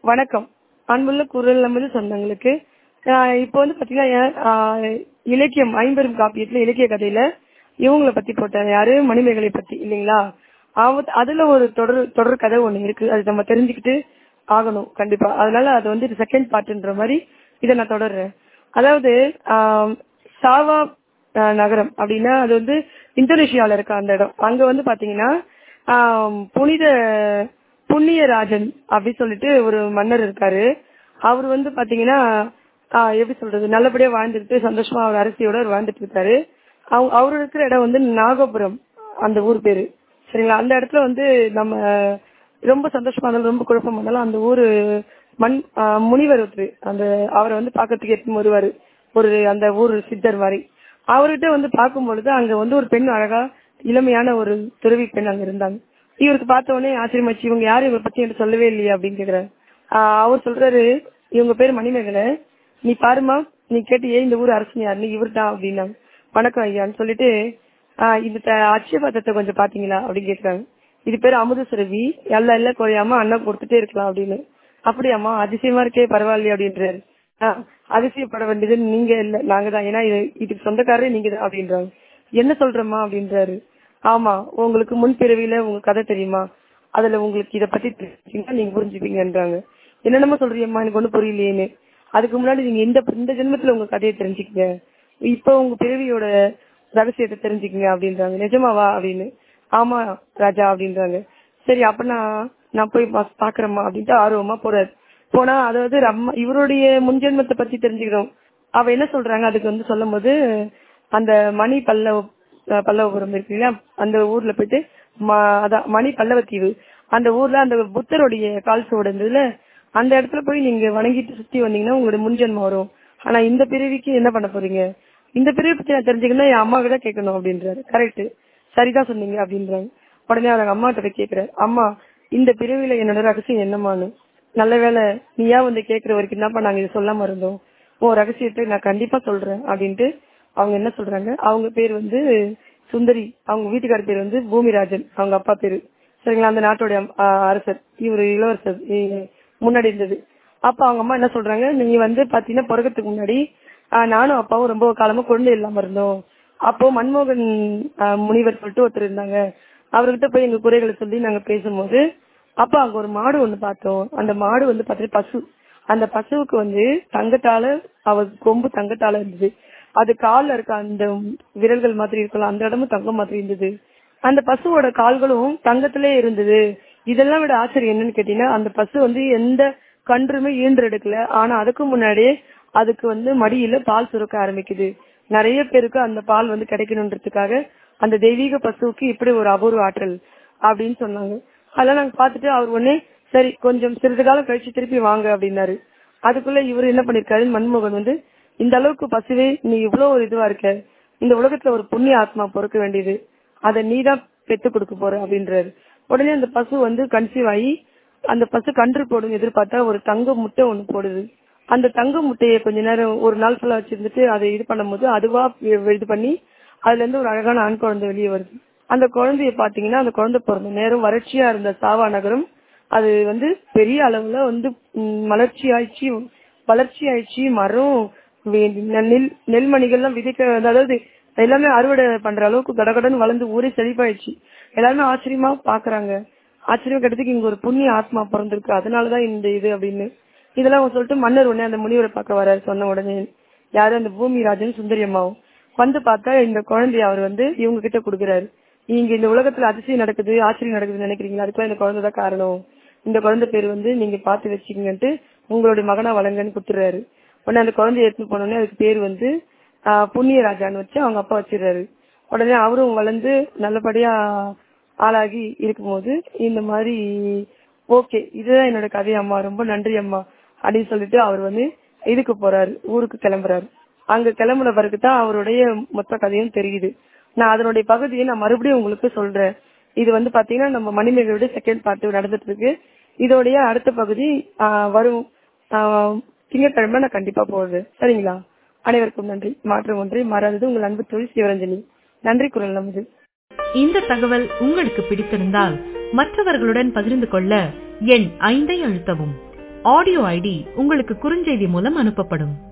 வணக்கம் அன்புள்ள குரல் நமது சொந்தங்களுக்கு ஆஹ் இப்போ வந்து பாத்தீங்கன்னா ஆஹ் இலக்கியம் ஐம்பெரும் காப்பியத்துல இலக்கிய கதையில இவங்கள பத்தி போட்டாங்க யாரு மணிமேகலை பத்தி இல்லைங்களா அவ- அதுல ஒரு தொடர் தொடர் கதை ஒண்ணு இருக்கு அது நம்ம தெரிஞ்சுக்கிட்டு ஆகணும் கண்டிப்பா அதனால அது வந்து செகண்ட் பார்ட்ன்ற மாதிரி இதை நான் தொடர்றேன் அதாவது ஆஹ் சாவா ஆஹ் நகரம் அப்படின்னா அது வந்து இந்தோனேஷியால இருக்க அந்த இடம் அங்க வந்து பாத்தீங்கன்னா ஆஹ் புனித புண்ணியராஜன் அப்படி சொல்லிட்டு ஒரு மன்னர் இருக்காரு அவர் வந்து பாத்தீங்கன்னா ஆஹ் எப்படி சொல்றது நல்லபடியா வாழ்ந்துட்டு சந்தோஷமா அவர் அரசியோட அவர் வாழ்ந்துட்டு இருக்காரு அவங்க அவர் இருக்கிற இடம் வந்து நாகபுரம் அந்த ஊர் பேரு சரிங்களா அந்த இடத்துல வந்து நம்ம ரொம்ப சந்தோஷமா இருந்தாலும் ரொம்ப குழப்பமா இருந்தாலும் அந்த ஊரு மண் ஆஹ் முனிவர் ஒருத்தர் அந்த அவரை வந்து பாக்கிறதுக்கு எடுத்து வருவாரு ஒரு அந்த ஊர் சித்தர் மாதிரி அவர்கிட்ட வந்து பார்க்கும் பொழுது அங்க வந்து ஒரு பெண் அழகா இளமையான ஒரு துறவி பெண் அங்க இருந்தாங்க இவருக்கு பார்த்த உடனே ஆச்சரியமாச்சு இவங்க யாரும் இவரை பத்தி எனக்கு சொல்லவே இல்லையா அப்படின்னு கேக்குறாரு ஆஹ் அவர் சொல்றாரு இவங்க பேர் மணிமேகலை நீ பாருமா நீ கேட்டியே இந்த ஊர் அரசன் யாருன்னு இவர் தான் அப்படின்னாங்க வணக்கம் ஐயான்னு சொல்லிட்டு ஆஹ் இந்த த- அட்சய பாத்திரத்தை கொஞ்சம் பாத்தீங்களா அப்படின்னு கேக்குறாங்க இது பேர் அமுத சுரபி எல்லாம் எல்லாம் குறையாம அண்ணா கொடுத்துட்டே இருக்கலாம் அப்படின்னு அப்படியாம்மா அதிசயமா இருக்கே பரவாயில்லையே அப்படின்றாரு ஆஹ் அதிசயப்பட வேண்டியது நீங்க இல்ல நாங்க தான் ஏன்னா இது இதுக்கு சொந்தக்காரரே நீங்க தான் அப்படின்றாங்க என்ன சொல்றேம்மா அப்படின்றாரு ஆமா உங்களுக்கு முன்பிறவியில உங்க கதை தெரியுமா அதுல உங்களுக்கு இத பத்தி தெரிஞ்சுங்கன்னா நீங்க புரிஞ்சுப்பீங்கன்றாங்க என்னென்னமோ சொல்றியம்மா எனக்கு ஒண்ணும் புரியலையேன்னு அதுக்கு முன்னாடி நீங்க இந்த இந்த ஜென்மத்துல உங்க கதையை தெரிஞ்சுக்கங்க இப்ப உங்க பிறவியோட ரகசியத்தை தெரிஞ்சுக்கங்க அப்படின்றாங்க நிஜமாவா அப்படின்னு ஆமா ராஜா அப்படின்றாங்க சரி அப்ப நான் நான் போய் பா- பாக்குறேம்மா அப்படின்ட்டு ஆர்வமா போறாரு போனா அதாவது ரம்ம இவருடைய முன்ஜென்மத்தை பத்தி தெரிஞ்சுக்கிறோம் அவ என்ன சொல்றாங்க அதுக்கு வந்து சொல்லும் போது அந்த மணி பல்லவ அஹ் பல்லவபுரம் இருக்கு இல்லையா அந்த ஊர்ல போயிட்டு ம- அதான் மணி பல்லவத்தீவு அந்த ஊர்ல அந்த புத்தருடைய கால் சுவடு இருந்ததுல அந்த இடத்துல போய் நீங்க வணங்கிட்டு சுத்தி வந்தீங்கன்னா உங்களுடைய முன்ஜென்மம் வரும் ஆனா இந்த பிறவிக்கு என்ன பண்ண போறீங்க இந்த பிறவி பத்தி நான் தெரிஞ்சுக்கணும் என் அம்மா கிட்ட கேட்கணும் அப்படின்றாரு கரெக்ட் சரிதான் சொன்னீங்க அப்படின்றாங்க உடனே அவங்க அம்மா கிட்ட போய் கேக்குறாரு அம்மா இந்த பிறவில என்னோட ரகசியம் என்னமான்னு நல்ல வேளை நீயா வந்து கேக்குற வரைக்கும் என்னப்பா நாங்க இதை சொல்லாம இருந்தோம் உன் ரகசியத்தை நான் கண்டிப்பா சொல்றேன் அப்படின்ட்டு அவங்க என்ன சொல்றாங்க அவங்க பேர் வந்து சுந்தரி அவங்க வீட்டுக்கார பேர் வந்து பூமிராஜன் அவங்க அப்பா பேரு சரிங்களா அந்த நாட்டோட ஆஹ், அரசர் இவரு இளவரசர் இ- முன்னாடி இருந்தது அப்ப அவங்க அம்மா என்ன சொல்றாங்க நீங்க வந்து பாத்தீங்கன்னா பிறக்கிறதுக்கு முன்னாடி ஆஹ், நானும் அப்பாவும் ரொம்ப காலமா குழந்தை இல்லாம இருந்தோம் அப்போ மன்மோகன் ஆஹ், முனிவர் சொல்லிட்டு ஒருத்தர் இருந்தாங்க அவர்கிட்ட போய் எங்க குறைகளை சொல்லி நாங்க பேசும்போது அப்ப அங்க ஒரு மாடு ஒண்ணு பார்த்தோம் அந்த மாடு வந்து பாத்தீங்கன்னா பசு அந்த பசுவுக்கு வந்து தங்கத்தால அவ கொம்பு தங்கத்தால இருந்தது அது கால்ல இருக்க அந்த விரல்கள் மாதிரி இருக்கலாம் அந்த இடமும் தங்கம் மாதிரி இருந்தது அந்த பசுவோட கால்களும் தங்கத்திலே இருந்தது இதெல்லாம் விட ஆச்சரியம் என்னன்னு கேட்டீங்கன்னா அந்த பசு வந்து எந்த கன்றுமே ஈன்றெடுக்கல ஆனா அதுக்கு முன்னாடியே அதுக்கு வந்து மடியில பால் சுரக்க ஆரம்பிக்குது நிறைய பேருக்கு அந்த பால் வந்து கிடைக்கணுன்றதுக்காக அந்த தெய்வீக பசுவுக்கு இப்படி ஒரு அபூர்வ ஆற்றல் அப்படின்னு சொன்னாங்க அதெல்லாம் நாங்க பாத்துட்டு அவர் உடனே சரி கொஞ்சம் சிறிது காலம் கழிச்சு திருப்பி வாங்க அப்படின்னாரு அதுக்குள்ள இவர் என்ன பண்ணிருக்காரு மன்மோகன் வந்து இந்த அளவுக்கு பசுவே நீ இவ்வளவு ஒரு இதுவா இருக்க இந்த உலகத்துல ஒரு புண்ணிய ஆத்மா பொறுக்க வேண்டியது அதை நீதான் பெத்து கொடுக்க போற அப்படின்றாரு உடனே அந்த பசு வந்து கன்சீவ் ஆகி அந்த பசு கன்று போடும் எதிர்பார்த்தா ஒரு தங்க முட்டை ஒண்ணு போடுது அந்த தங்க முட்டையை கொஞ்ச நேரம் ஒரு நாள் ஃபுல்லா வச்சிருந்துட்டு அதை இது பண்ணும்போது அதுவா இ- இது பண்ணி அதுல இருந்து ஒரு அழகான ஆண் குழந்தை வெளியே வருது அந்த குழந்தைய பாத்தீங்கன்னா அந்த குழந்தை பிறந்த நேரம் வறட்சியா இருந்த சாவா நகரம் அது வந்து பெரிய அளவுல வந்து ம், மலர்ச்சி ஆயிடுச்சு வளர்ச்சி ஆயிடுச்சு மரம் வே- நெல் நெல்மணிகள்லாம் விதைக்க அதாவது எல்லாமே அறுவடை பண்ற அளவுக்கு கடகடன்னு வளர்ந்து ஊரே செழிப்பாயிடுச்சு எல்லாருமே ஆச்சரியமா பாக்குறாங்க ஆச்சரியம் கட்டதுக்கு இங்க ஒரு புண்ணிய ஆத்மா பிறந்திருக்கு அதனாலதான் இந்த இது அப்படின்னு இதெல்லாம் அவங்க சொல்லிட்டு மன்னர் உடனே அந்த முனிவரை பார்க்க வராரு சொன்ன உடனே யாரு அந்த பூமி ராஜன் சுந்தரி அம்மாவும் வந்து பார்த்தா இந்த குழந்தைய அவர் வந்து இவங்க கிட்ட கொடுக்குறாரு இங்க இந்த உலகத்துல அதிசயம் நடக்குது ஆச்சரியம் நடக்குதுன்னு நினைக்கிறீங்களா அதுக்கெல்லாம் இந்த குழந்தை தான் காரணம் இந்த குழந்தை பேர் வந்து நீங்க பார்த்து வச்சுக்கங்கன்ட்டு உங்களுடைய மகனா வளங்கன்னு கொடுத்துறாரு உடனே அந்த குழந்தைய எடுத்துட்டு போனோடனே அதுக்கு பேர் வந்து ஆஹ், புண்ணிய ராஜான்னு வச்சு அவங்க அப்பா வச்சிடுறாரு உடனே அவரும் வளர்ந்து நல்லபடியா ஆளாகி இருக்கும்போது இந்த மாதிரி ஓகே இதுதான் என்னோட கதை அம்மா ரொம்ப நன்றி அம்மா அப்படின்னு சொல்லிட்டு அவர் வந்து இதுக்கு போறாரு ஊருக்கு கிளம்புறாரு அங்க கிளம்புன பிறகு தான் அவருடைய மொத்த கதையும் தெரியுது நான் அதனுடைய பகுதியை நான் மறுபடியும் உங்களுக்கு சொல்றேன் இது வந்து பாத்தீங்கன்னா நம்ம மணிமேகலுடைய செகண்ட் பார்ட் நடந்துட்டு இருக்கு இதோடைய அடுத்த பகுதி ஆஹ், வரும் ஆஹ், திங்கட்கிழமை நான் கண்டிப்பா போடுறேன் சரிங்களா அனைவருக்கும் நன்றி மாற்றம் ஒன்றி மாறாதது உங்கள் அன்பு தொழில் சிவரஞ்சனி நன்றி குரல் நமது இந்த தகவல் உங்களுக்கு பிடித்திருந்தால் மற்றவர்களுடன் பகிர்ந்து கொள்ள எண் ஐந்தை அழுத்தவும் ஆடியோ ஐடி உங்களுக்கு குறுஞ்செய்தி மூலம் அனுப்பப்படும்